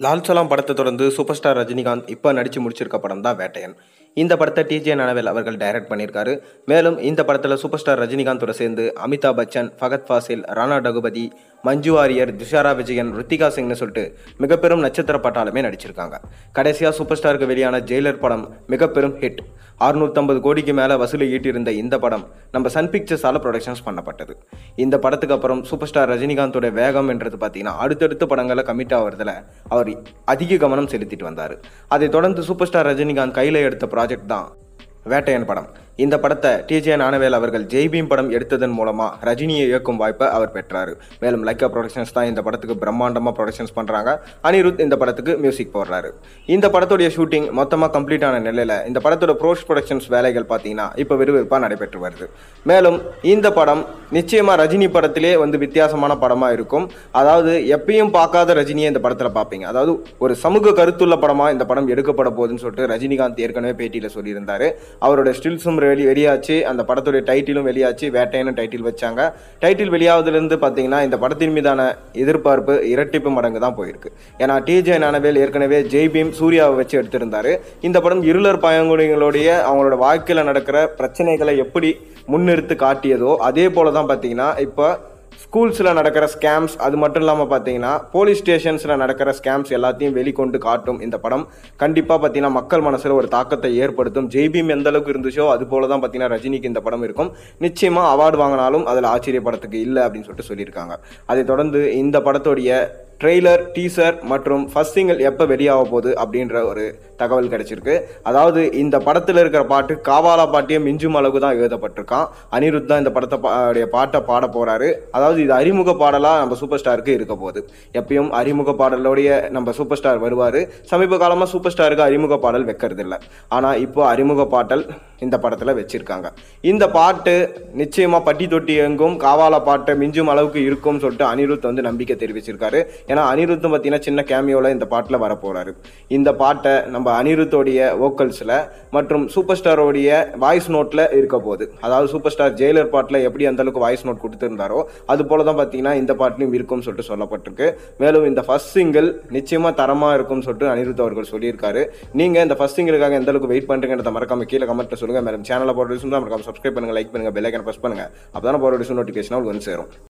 லால் சலாம் படத்தை தொடர்ந்து சூப்பர் ஸ்டார் ரஜினிகாந்த் இப்போ நடித்து முடிச்சிருக்க படம் தான் வேட்டையன் இந்த படத்தை டிஜே நனவேல் அவர்கள் டைரக்ட் பண்ணியிருக்காரு மேலும் இந்த படத்தில் சூப்பர் ஸ்டார் ரஜினிகாந்தோட சேர்ந்து அமிதாப் பச்சன் ஃபகத் ஃபாசில் ராணா டகுபதி மஞ்சு வாரியர் துஷாரா விஜயன் ருத்திகா சிங்னு சொல்லிட்டு மிக பெரும் நட்சத்திர பட்டாலுமே நடிச்சிருக்காங்க கடைசியாக சூப்பர் ஸ்டாருக்கு வெளியான ஜெயிலர் படம் மிக பெரும் ஹிட் அறுநூத்தம்பது கோடிக்கு மேலே வசூலை ஈட்டியிருந்த இந்த படம் நம்ம சன் பிக்சர்ஸால் ப்ரொடக்ஷன்ஸ் பண்ணப்பட்டது இந்த படத்துக்கு அப்புறம் சூப்பர் ஸ்டார் ரஜினிகாந்தோட வேகம் என்றது பார்த்தீங்கன்னா அடுத்தடுத்த படங்களை கமிட் ஆகிறதுல அவர் அதிக கவனம் செலுத்திட்டு வந்தார் அதைத் தொடர்ந்து சூப்பர் ஸ்டார் ரஜினிகாந்த் கையில் எடுத்த ப்ராஜெக்ட் தான் வேட்டையன் படம் இந்த படத்தை டிஜே ஞானவேல் அவர்கள் ஜெய்பீம் படம் எடுத்ததன் மூலமாக ரஜினியை இயக்கும் வாய்ப்பை அவர் பெற்றார் மேலும் லைக்கா ப்ரொடக்ஷன்ஸ் தான் இந்த படத்துக்கு பிரம்மாண்டமாக ப்ரொடக்ஷன்ஸ் பண்ணுறாங்க அனிருத் இந்த படத்துக்கு மியூசிக் போடுறாரு இந்த படத்துடைய ஷூட்டிங் மொத்தமாக கம்ப்ளீட் ஆன நிலையில் இந்த படத்தோட ப்ரோஸ்ட் ப்ரொடக்ஷன்ஸ் வேலைகள் பார்த்தீங்கன்னா இப்போ விறுவிறுப்பாக நடைபெற்று வருது மேலும் இந்த படம் நிச்சயமாக ரஜினி படத்திலே வந்து வித்தியாசமான படமாக இருக்கும் அதாவது எப்பயும் பார்க்காத ரஜினியை இந்த படத்தில் பார்ப்பீங்க அதாவது ஒரு சமூக கருத்துள்ள படமாக இந்த படம் எடுக்கப்பட போகுதுன்னு சொல்லிட்டு ரஜினிகாந்த் ஏற்கனவே பேட்டியில் சொல்லியிருந்தாரு அவரோட ஸ்டில்ஸும் வெளி வெளியாச்சு அந்த படத்துடைய டைட்டிலும் வெளியாச்சு வேட்டையன்னு டைட்டில் வச்சாங்க டைட்டில் வெளியாவதுலேருந்து பார்த்தீங்கன்னா இந்த படத்தின் மீதான எதிர்பார்ப்பு இரட்டிப்பு மடங்கு தான் போயிருக்கு ஏன்னா டிஜே ஞானவேல் ஏற்கனவே ஜெய்பீம் சூர்யாவை வச்சு எடுத்திருந்தாரு இந்த படம் இருளர் பயங்குடிகளுடைய அவங்களோட வாழ்க்கையில் நடக்கிற பிரச்சனைகளை எப்படி முன்னிறுத்து காட்டியதோ அதே போல தான் பார்த்தீங்கன்னா இப்போ ஸ்கூல்ஸில் நடக்கிற ஸ்கேம்ஸ் அது மட்டும் இல்லாமல் பார்த்தீங்கன்னா போலீஸ் ஸ்டேஷன்ஸில் நடக்கிற ஸ்கேம்ஸ் எல்லாத்தையும் வெளிக்கொண்டு காட்டும் இந்த படம் கண்டிப்பாக பார்த்தீங்கன்னா மக்கள் மனசில் ஒரு தாக்கத்தை ஏற்படுத்தும் ஜெய்பீம் எந்த அளவுக்கு இருந்துச்சோ அது போல தான் பார்த்தீங்கன்னா ரஜினிக்கு இந்த படம் இருக்கும் நிச்சயமாக அவார்டு வாங்கினாலும் அதில் ஆச்சரியப்படத்துக்கு இல்லை அப்படின்னு சொல்லிட்டு சொல்லியிருக்காங்க அதை தொடர்ந்து இந்த படத்துடைய ட்ரெய்லர் டீசர் மற்றும் ஃபர்ஸ்ட் சிங்கிள் எப்போ வெளியாக போகுது அப்படின்ற ஒரு தகவல் கிடைச்சிருக்கு அதாவது இந்த படத்தில் இருக்கிற பாட்டு காவாலா பாட்டியே மிஞ்சும் அளவுக்கு தான் எழுதப்பட்டிருக்கான் அனிருத் தான் இந்த படத்தை பா- உடைய பாட்டை பாட போறாரு அதாவது இது அறிமுக பாடலாக நம்ம சூப்பர் ஸ்டாருக்கு இருக்க போகுது எப்பயும் அறிமுக பாடலோடைய நம்ம சூப்பர் ஸ்டார் வருவார் சமீப காலமாக சூப்பர் ஸ்டாருக்கு அறிமுக பாடல் வைக்கிறது இல்லை ஆனால் இப்போ அறிமுக பாடல் இந்த படத்தில் வச்சிருக்காங்க இந்த பாட்டு நிச்சயமாக பட்டி தொட்டி எங்கும் காவாலா பாட்டை மிஞ்சும் அளவுக்கு இருக்கும்னு சொல்லிட்டு அனிருத் வந்து நம்பிக்கை தெரிவிச்சிருக்காரு ஏன்னா அனிருத்தும் பார்த்தீங்கன்னா சின்ன கேமியோவில் இந்த பாட்டில் வரப்போறாரு இந்த பாட்டை நம்ம அனிருத்தோடைய வோக்கல்ஸில் மற்றும் சூப்பர் ஸ்டாரோடைய வாய்ஸ் நோட்டில் இருக்க போகுது அதாவது சூப்பர் ஸ்டார் ஜெயிலர் பாட்டில் எப்படி அந்த அளவுக்கு வாய்ஸ் நோட் கொடுத்துருந்தாரோ அது போல தான் பார்த்தீங்கன்னா இந்த பாட்டிலையும் இருக்கும்னு சொல்லிட்டு சொல்லப்பட்டிருக்கு மேலும் இந்த ஃபர்ஸ்ட் சிங்கிள் நிச்சயமாக தரமாக இருக்கும்னு சொல்லிட்டு அனிருத் அவர்கள் சொல்லியிருக்காரு நீங்கள் இந்த ஃபர்ஸ்ட் சிங்கிளுக்காக எந்த அளவுக்கு வெயிட் பண்ணுறீங்கன்றத மறக்காம கீழே கமெண்ட்டில் சொல்லுங்கள் மேலும் சேனலை போகிற விஷயம் தான் மறக்காம சப்ஸ்கிரைப் பண்ணுங்கள் லைக் பண்ணுங்கள் பெல் ஐக்கனை ப்ரெஸ் பண்ணுங்கள் அப்போ தான் போகிற விஷயம் நோட்டிஃபிகேஷன் உங்களுக்கு வந்து சேரும்